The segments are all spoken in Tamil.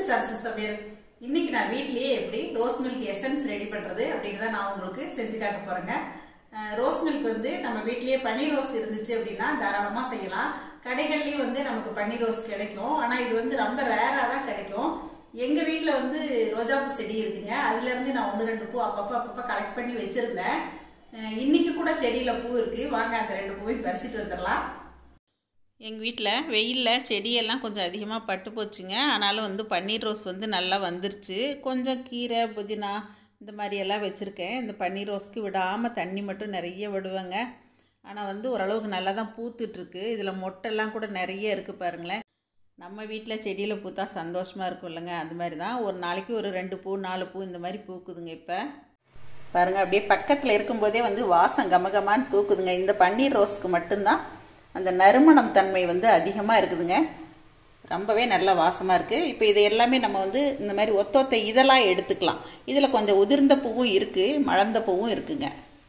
சரசு சமையல் இன்னைக்கு நான் வீட்லயே எப்படி ரோஸ் மில்க் எசன்ஸ் ரெடி பண்றது அப்படின்னு தான் நான் உங்களுக்கு செஞ்சு காட்ட போறேங்க அஹ் ரோஸ் மில்க் வந்து நம்ம வீட்லயே பன்னீர் ரோஸ் இருந்துச்சு அப்படின்னா தாராளமா செய்யலாம் கடைகள்லயும் வந்து நமக்கு பன்னீர் ரோஸ் கிடைக்கும் ஆனா இது வந்து ரொம்ப ரேரா தான் கிடைக்கும் எங்க வீட்ல வந்து ரோஜாப்பூ செடி இருக்குங்க அதுல இருந்து நான் ஒன்று ரெண்டு பூ அப்பப்போ அப்பப்போ கலெக்ட் பண்ணி வச்சிருந்தேன் அஹ் இன்னைக்கு கூட செடியில பூ இருக்கு வாங்க அந்த ரெண்டு பூவையும் பறிச்சிட்டு வந்துடலாம் எங்கள் வீட்டில் வெயிலில் செடியெல்லாம் கொஞ்சம் அதிகமாக பட்டு போச்சுங்க ஆனாலும் வந்து பன்னீர் ரோஸ் வந்து நல்லா வந்துருச்சு கொஞ்சம் கீரை புதினா இந்த மாதிரி எல்லாம் வச்சுருக்கேன் இந்த பன்னீர் ரோஸ்க்கு விடாமல் தண்ணி மட்டும் நிறைய விடுவேங்க ஆனால் வந்து ஓரளவுக்கு நல்லா தான் பூத்துட்ருக்கு இதில் மொட்டெல்லாம் கூட நிறைய இருக்குது பாருங்களேன் நம்ம வீட்டில் செடியில் பூத்தா சந்தோஷமாக இருக்கும் இல்லைங்க அந்த மாதிரி தான் ஒரு நாளைக்கு ஒரு ரெண்டு பூ நாலு பூ இந்த மாதிரி பூக்குதுங்க இப்போ பாருங்க அப்படியே பக்கத்தில் இருக்கும்போதே வந்து வாசம் கமகமான்னு தூக்குதுங்க இந்த பன்னீர் ரோஸ்க்கு மட்டும்தான் அந்த நறுமணம் தன்மை வந்து அதிகமாக இருக்குதுங்க ரொம்பவே நல்ல வாசமாக இருக்குது இப்போ இது எல்லாமே நம்ம வந்து இந்த மாதிரி ஒத்த ஒத்த இதெல்லாம் எடுத்துக்கலாம் இதில் கொஞ்சம் உதிர்ந்த பூவும் இருக்குது மலர்ந்த பூவும் இருக்குங்க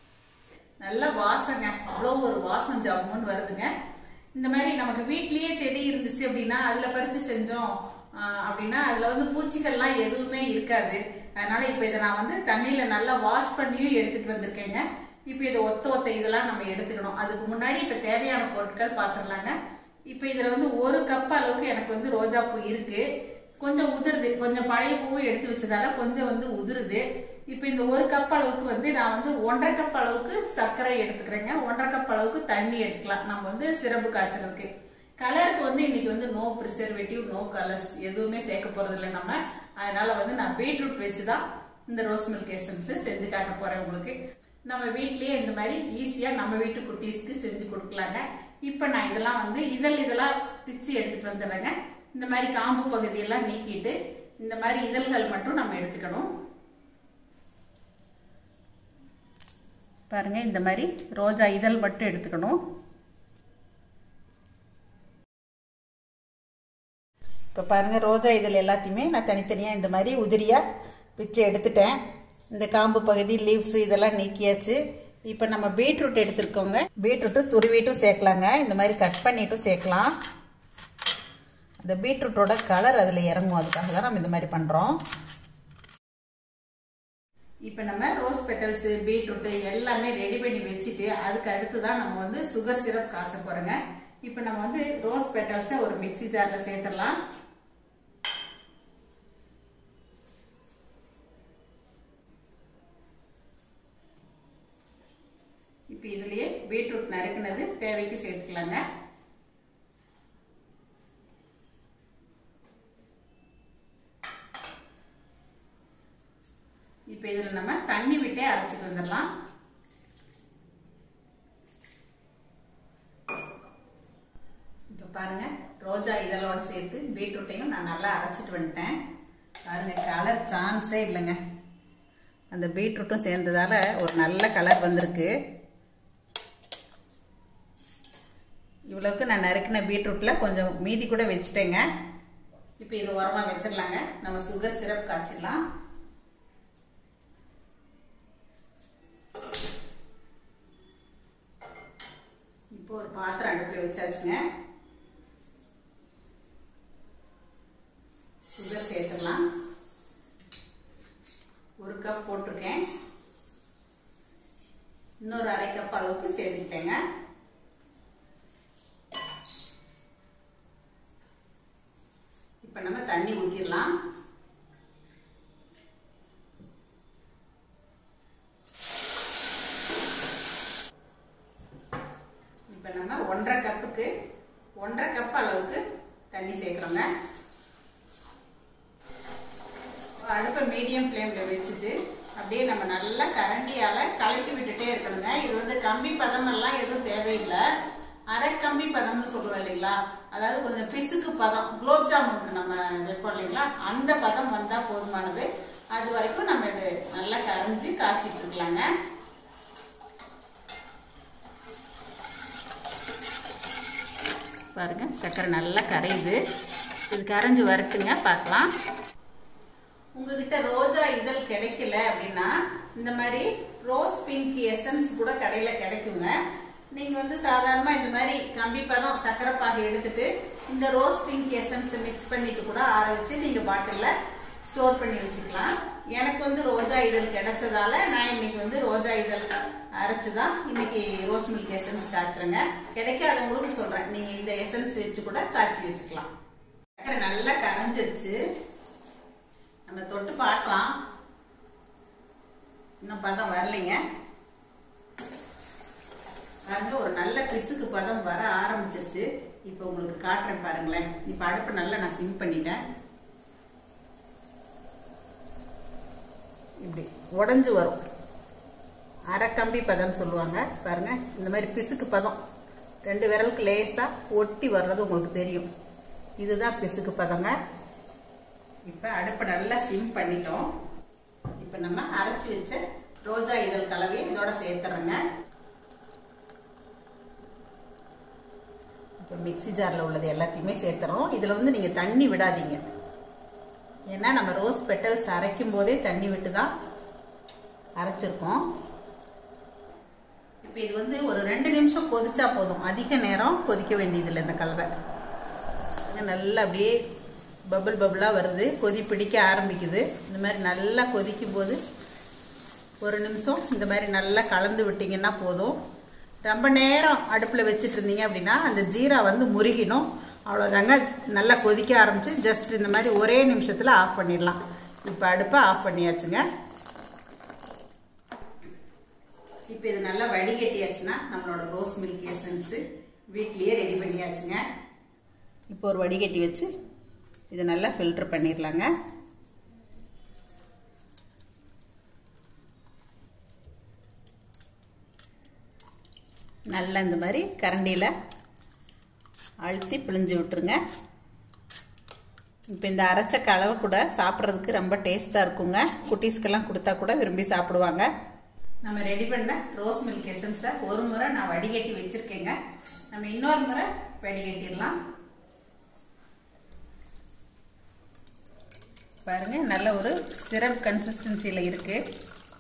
நல்ல வாசங்க அவ்வளோ ஒரு வாசம் ஜம்முன்னு வருதுங்க இந்த மாதிரி நமக்கு வீட்லயே செடி இருந்துச்சு அப்படின்னா அதுல பறிச்சு செஞ்சோம் ஆஹ் அப்படின்னா அதுல வந்து பூச்சிகள்லாம் எதுவுமே இருக்காது அதனால இப்போ இதை நான் வந்து தண்ணியில நல்லா வாஷ் பண்ணியும் எடுத்துட்டு வந்திருக்கேங்க இப்போ இதை ஒத்த ஒத்த இதெல்லாம் நம்ம எடுத்துக்கணும் அதுக்கு முன்னாடி இப்போ தேவையான பொருட்கள் பார்த்துடலாங்க இப்போ இதில் வந்து ஒரு கப் அளவுக்கு எனக்கு வந்து ரோஜா பூ இருக்கு கொஞ்சம் உதிருது கொஞ்சம் பழைய பூவும் எடுத்து வச்சதால கொஞ்சம் வந்து உதிருது இப்போ இந்த ஒரு கப் அளவுக்கு வந்து நான் வந்து ஒன்றரை கப் அளவுக்கு சர்க்கரை எடுத்துக்கிறேங்க ஒன்றரை கப் அளவுக்கு தண்ணி எடுத்துக்கலாம் நம்ம வந்து சிறப்பு காய்ச்சறதுக்கு கலருக்கு வந்து இன்னைக்கு வந்து நோ ப்ரிசர்வேட்டிவ் நோ கலர்ஸ் எதுவுமே சேர்க்க போறது இல்லை நம்ம அதனால வந்து நான் பீட்ரூட் வச்சு தான் இந்த ரோஸ் மில்க் எசன்ஸ் செஞ்சு காட்ட போறேன் உங்களுக்கு நம்ம வீட்லயே இந்த மாதிரி ஈஸியா நம்ம வீட்டு குட்டீஸ்க்கு செஞ்சு கொடுக்கலாங்க இப்போ நான் இதெல்லாம் வந்து இதழ் இதெல்லாம் பிச்சு எடுத்துட்டு வந்துடுறேங்க இந்த மாதிரி காம்பு பகுதியெல்லாம் நீக்கிட்டு இந்த மாதிரி இதழ்கள் மட்டும் நம்ம எடுத்துக்கணும் பாருங்க இந்த மாதிரி ரோஜா இதழ் மட்டும் எடுத்துக்கணும் இப்போ பாருங்கள் ரோஜா இதழ் எல்லாத்தையுமே நான் தனித்தனியாக இந்த மாதிரி உதிரியாக பிச்சு எடுத்துட்டேன் இந்த காம்பு பகுதி லீவ்ஸ் இதெல்லாம் நீக்கியாச்சு இப்போ நம்ம பீட்ரூட் எடுத்துருக்கோங்க பீட்ரூட்டு துருவிட்டும் சேர்க்கலாங்க இந்த மாதிரி கட் பண்ணிட்டும் சேர்க்கலாம் இந்த பீட்ரூட்டோட கலர் அதில் இறங்கும் அதுக்காக தான் நம்ம இந்த மாதிரி பண்ணுறோம் இப்போ நம்ம ரோஸ் பெட்டல்ஸு பீட்ரூட்டு எல்லாமே ரெடி பண்ணி வச்சுட்டு அதுக்கு அடுத்து தான் நம்ம வந்து சுகர் சிரப் காய்ச்ச போகிறோங்க இப்போ நம்ம வந்து ரோஸ் பெட்டல்ஸை ஒரு மிக்சி ஜாரில் சேர்த்துடலாம் இப்போ இதுலயே பீட்ரூட் நறுக்குனது தேவைக்கு சேர்த்துக்கலாங்க இப்போ இதில் நம்ம தண்ணி விட்டே அரைச்சிட்டு வந்துடலாம் இப்போ பாருங்க ரோஜா இதழோட சேர்த்து பீட்ரூட்டையும் நான் நல்லா அரைச்சிட்டு வந்துட்டேன் பாருங்க கலர் சான்ஸே இல்லைங்க அந்த பீட்ரூட்டும் சேர்ந்ததால ஒரு நல்ல கலர் வந்திருக்கு இவ்வளவுக்கு நான் நறுக்கின பீட்ரூட்டில் கொஞ்சம் மீதி கூட வச்சுட்டேங்க இப்போ இது உரமாக வச்சிடலாங்க நம்ம சுகர் சிரப் காய்ச்சிடலாம் இப்போ ஒரு பாத்திரம் அடுப்பில் வச்சாச்சுங்க சுகர் சேர்த்துடலாம் ஒரு கப் போட்டிருக்கேன் இன்னொரு அரை கப் அளவுக்கு சேர்த்துக்கிட்டேங்க இப்போ நம்ம தண்ணி ஊற்றிடலாம் இப்போ நம்ம ஒன்றரை கப்புக்கு ஒன்றரை கப் அளவுக்கு தண்ணி சேர்க்குறோங்க அடுப்பை மீடியம் ஃப்ளேமில் வச்சுட்டு அப்படியே நம்ம நல்லா கரண்டியால் கலக்கி விட்டுட்டே இருக்கணுங்க இது வந்து கம்பி பதமெல்லாம் எதுவும் தேவையில்லை அரை கம்பி பதம்னு சொல்லுவோம் இல்லைங்களா அதாவது கொஞ்சம் பிசுக்கு பதம் குலோப் ஜாமுனுக்கு நம்ம வைப்போம் இல்லைங்களா அந்த பதம் வந்தால் போதுமானது அது வரைக்கும் நம்ம இது நல்லா கரைஞ்சி காய்ச்சிட்டு இருக்கலாங்க பாருங்க சர்க்கரை நல்லா கரையுது இது கரைஞ்சி வரட்டுங்க பார்க்கலாம் உங்ககிட்ட ரோஜா இதழ் கிடைக்கல அப்படின்னா இந்த மாதிரி ரோஸ் பிங்க் எசன்ஸ் கூட கடையில் கிடைக்குங்க நீங்கள் வந்து சாதாரணமாக இந்த மாதிரி கம்பி பதம் சர்க்கரை பாகு எடுத்துட்டு இந்த ரோஸ் பிங்க் எசன்ஸ் மிக்ஸ் பண்ணிட்டு கூட ஆற வச்சு நீங்கள் பாட்டிலில் ஸ்டோர் பண்ணி வச்சுக்கலாம் எனக்கு வந்து ரோஜா இதழ் கிடைச்சதால நான் இன்னைக்கு வந்து ரோஜா இதழ் அரைச்சு தான் இன்னைக்கு ரோஸ் மில்க் எசன்ஸ் காய்ச்சுறேங்க கிடைக்காதவங்களுக்கு சொல்கிறேன் நீங்கள் இந்த எசன்ஸ் வச்சு கூட காய்ச்சி வச்சுக்கலாம் சக்கரை நல்லா கரைஞ்சிருச்சு நம்ம தொட்டு பார்க்கலாம் இன்னும் பதம் வரலைங்க பாருங்க ஒரு நல்ல பிசுக்கு பதம் வர ஆரம்பிச்சிருச்சு இப்போ உங்களுக்கு காட்டுறேன் பாருங்களேன் இப்போ அடுப்பு நல்லா நான் சிம் பண்ணிட்டேன் இப்படி உடஞ்சி வரும் அரை கம்பி பதம்னு சொல்லுவாங்க பாருங்க இந்த மாதிரி பிசுக்கு பதம் ரெண்டு விரலுக்கு லேசாக ஒட்டி வர்றது உங்களுக்கு தெரியும் இதுதான் பிசுக்கு பதங்க இப்போ அடுப்பை நல்லா சிம் பண்ணிட்டோம் இப்போ நம்ம அரைச்சி வச்ச ரோஜா இதழ் கலவையை இதோட சேர்த்துறேங்க இப்போ மிக்சி ஜாரில் உள்ளது எல்லாத்தையுமே சேர்த்துறோம் இதில் வந்து நீங்கள் தண்ணி விடாதீங்க ஏன்னா நம்ம ரோஸ் பெட்டல்ஸ் அரைக்கும் போதே தண்ணி விட்டு தான் அரைச்சிருக்கோம் இப்போ இது வந்து ஒரு ரெண்டு நிமிஷம் கொதிச்சா போதும் அதிக நேரம் கொதிக்க வேண்டியதில்லை இந்த கலவை நல்லா அப்படியே பபிள் பபிளாக வருது கொதி பிடிக்க ஆரம்பிக்குது இந்த மாதிரி நல்லா கொதிக்கும் போது ஒரு நிமிஷம் இந்த மாதிரி நல்லா கலந்து விட்டிங்கன்னா போதும் ரொம்ப நேரம் அடுப்பில் வச்சுட்டு இருந்தீங்க அப்படின்னா அந்த ஜீரா வந்து முருகிடும் அவ்வளோதாங்க நல்லா கொதிக்க ஆரம்பிச்சு ஜஸ்ட் இந்த மாதிரி ஒரே நிமிஷத்தில் ஆஃப் பண்ணிடலாம் இப்போ அடுப்பை ஆஃப் பண்ணியாச்சுங்க இப்போ இது நல்லா வடிகட்டியாச்சுன்னா நம்மளோட ரோஸ் மில்க் எசன்ஸு வீட்லேயே ரெடி பண்ணியாச்சுங்க இப்போ ஒரு வடிகட்டி வச்சு இதை நல்லா ஃபில்டர் பண்ணிடலாங்க நல்லா இந்த மாதிரி கரண்டியில் அழுத்தி பிழிஞ்சு விட்டுருங்க இப்போ இந்த அரைச்ச கலவை கூட சாப்பிட்றதுக்கு ரொம்ப டேஸ்ட்டாக இருக்குங்க குட்டீஸ்க்கெல்லாம் கொடுத்தா கூட விரும்பி சாப்பிடுவாங்க நம்ம ரெடி பண்ண ரோஸ் மில்க் எசன்ஸை ஒரு முறை நான் வடிகட்டி வச்சுருக்கேங்க நம்ம இன்னொரு முறை வடிகட்டிடலாம் பாருங்க நல்ல ஒரு சிரப் கன்சிஸ்டன்சியில் இருக்குது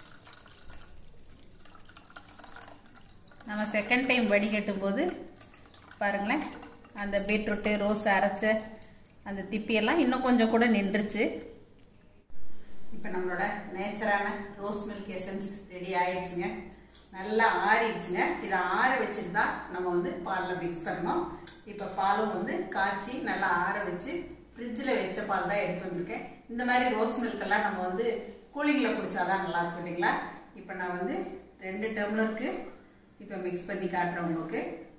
நம்ம செகண்ட் டைம் வடிகட்டும் போது பாருங்களேன் அந்த பீட்ரூட்டு ரோஸ் அரைச்ச அந்த திப்பியெல்லாம் இன்னும் கொஞ்சம் கூட நின்றுச்சு இப்போ நம்மளோட நேச்சரான ரோஸ் மில்க் எசன்ஸ் ரெடி ஆயிடுச்சுங்க நல்லா ஆறிடுச்சுங்க இதை ஆற வச்சுட்டு தான் நம்ம வந்து பாலில் மிக்ஸ் பண்ணணும் இப்போ பாலும் வந்து காய்ச்சி நல்லா ஆற வச்சு ஃப்ரிட்ஜில் வச்ச பால் தான் எடுத்து வந்திருக்கேன் இந்த மாதிரி ரோஸ் மில்கெல்லாம் நம்ம வந்து கூலிங்கில் குடிச்சாதான் நல்லா இருக்கும் இல்லைங்களா இப்போ நான் வந்து ரெண்டு டம்ளருக்கு இப்போ மிக்ஸ் பண்ணி காட்டுறேன் உங்களுக்கு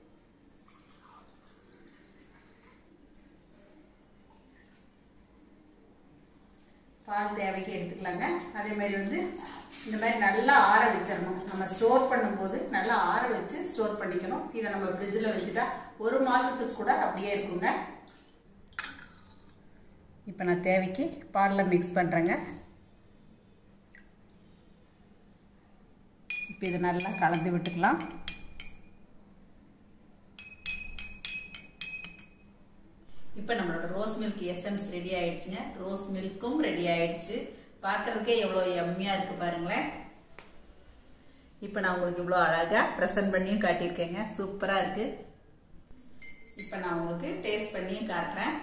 பால் தேவைக்கு எடுத்துக்கலாங்க அதே மாதிரி வந்து இந்த மாதிரி நல்லா ஆற வச்சிடணும் நம்ம ஸ்டோர் பண்ணும்போது நல்லா ஆற வச்சு ஸ்டோர் பண்ணிக்கணும் இதை நம்ம ஃப்ரிட்ஜில் வச்சுட்டா ஒரு மாதத்துக்கு கூட அப்படியே இருக்குங்க இப்போ நான் தேவைக்கு பாலில் மிக்ஸ் பண்ணுறேங்க இப்போ இது நல்லா கலந்து விட்டுக்கலாம் இப்போ நம்மளோட ரோஸ் மில்க் எசன்ஸ் ரெடி ஆயிடுச்சுங்க ரோஸ் மில்க்கும் ரெடி ஆயிடுச்சு பார்க்கறதுக்கே எவ்வளோ எம்மியாக இருக்குது பாருங்களேன் இப்போ நான் உங்களுக்கு இவ்வளோ அழகாக ப்ரெசன்ட் பண்ணியும் காட்டியிருக்கேங்க சூப்பராக இருக்குது இப்போ நான் உங்களுக்கு டேஸ்ட் பண்ணியும் காட்டுறேன்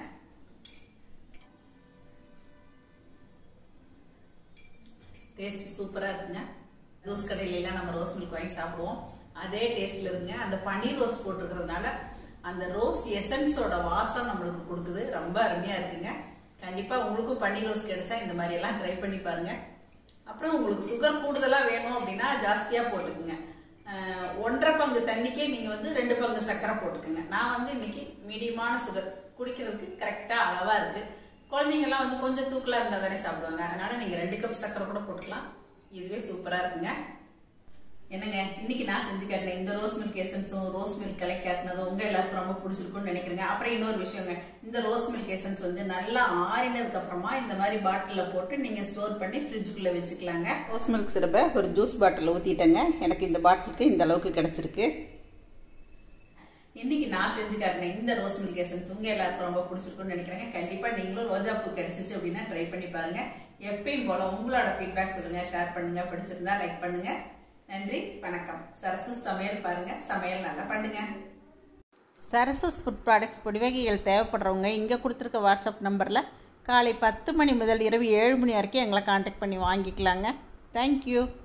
டேஸ்ட் சூப்பராக இருக்குங்க ஜூஸ் கடையிலலாம் நம்ம ரோஸ் மில்க் வாங்கி சாப்பிடுவோம் அதே டேஸ்ட்ல இருக்குங்க அந்த பன்னீர் ரோஸ் போட்டிருக்கிறதுனால அந்த ரோஸ் எசன்ஸோட வாசம் நம்மளுக்கு கொடுக்குது ரொம்ப அருமையாக இருக்குங்க கண்டிப்பாக உங்களுக்கும் பன்னீர் ரோஸ் கிடைச்சா இந்த மாதிரி எல்லாம் ட்ரை பண்ணி பாருங்க அப்புறம் உங்களுக்கு சுகர் கூடுதலாக வேணும் அப்படின்னா ஜாஸ்தியாக போட்டுக்குங்க ஒன்றரை பங்கு தண்ணிக்கே நீங்கள் வந்து ரெண்டு பங்கு சர்க்கரை போட்டுக்குங்க நான் வந்து இன்னைக்கு மீடியமான சுகர் குடிக்கிறதுக்கு கரெக்டாக அளவாக இருக்குது குழந்தைங்கலாம் வந்து கொஞ்சம் தூக்கலாக இருந்தால் தானே சாப்பிடுவாங்க அதனால நீங்கள் ரெண்டு கப் சர்க்கரை கூட போட்டுக்கலாம் இதுவே சூப்பராக இருக்குங்க என்னங்க இன்னைக்கு நான் செஞ்சு காட்டினேன் இந்த ரோஸ் மில்க் எசன்ஸும் ரோஸ் மில்க் கலெக்ட் காட்டினதும் உங்க எல்லாருக்கும் ரொம்ப பிடிச்சிருக்கும்னு நினைக்கிறேங்க அப்புறம் இன்னொரு விஷயங்க இந்த ரோஸ் மில்க் எசன்ஸ் வந்து நல்லா ஆறினதுக்கு அப்புறமா இந்த மாதிரி பாட்டிலில் போட்டு நீங்க ஸ்டோர் பண்ணி ஃப்ரிட்ஜுக்குள்ள வச்சுக்கலாங்க ரோஸ் மில்க் சிரப்பை ஒரு ஜூஸ் பாட்டில் ஊற்றிட்டேங்க எனக்கு இந்த பாட்டிலுக்கு இந்த அளவுக்கு கிடைச்சிருக்கு இன்னைக்கு நான் செஞ்சு காட்டினேன் இந்த ரோஸ் மில்க் எசன்ஸ் உங்க எல்லாருக்கும் ரொம்ப பிடிச்சிருக்கும்னு நினைக்கிறேங்க கண்டிப்பா நீங்களும் ரோஜா பூ கிடைச்சிச்சு அப்படின்னா ட்ரை பண்ணி பாருங்க எப்பயும் போல உங்களோட ஃபீட்பேக் சொல்லுங்க ஷேர் பண்ணுங்க பிடிச்சிருந்தா லைக் பண்ணுங்க நன்றி வணக்கம் சரசு சமையல் பாருங்க சமையல் நல்லா பண்ணுங்க சரசஸ் ஃபுட் ப்ராடக்ட்ஸ் பொடி வகைகள் தேவைப்படுறவங்க இங்கே கொடுத்துருக்க வாட்ஸ்அப் நம்பரில் காலை பத்து மணி முதல் இரவு ஏழு மணி வரைக்கும் எங்களை காண்டாக்ட் பண்ணி வாங்கிக்கலாங்க தேங்க்யூ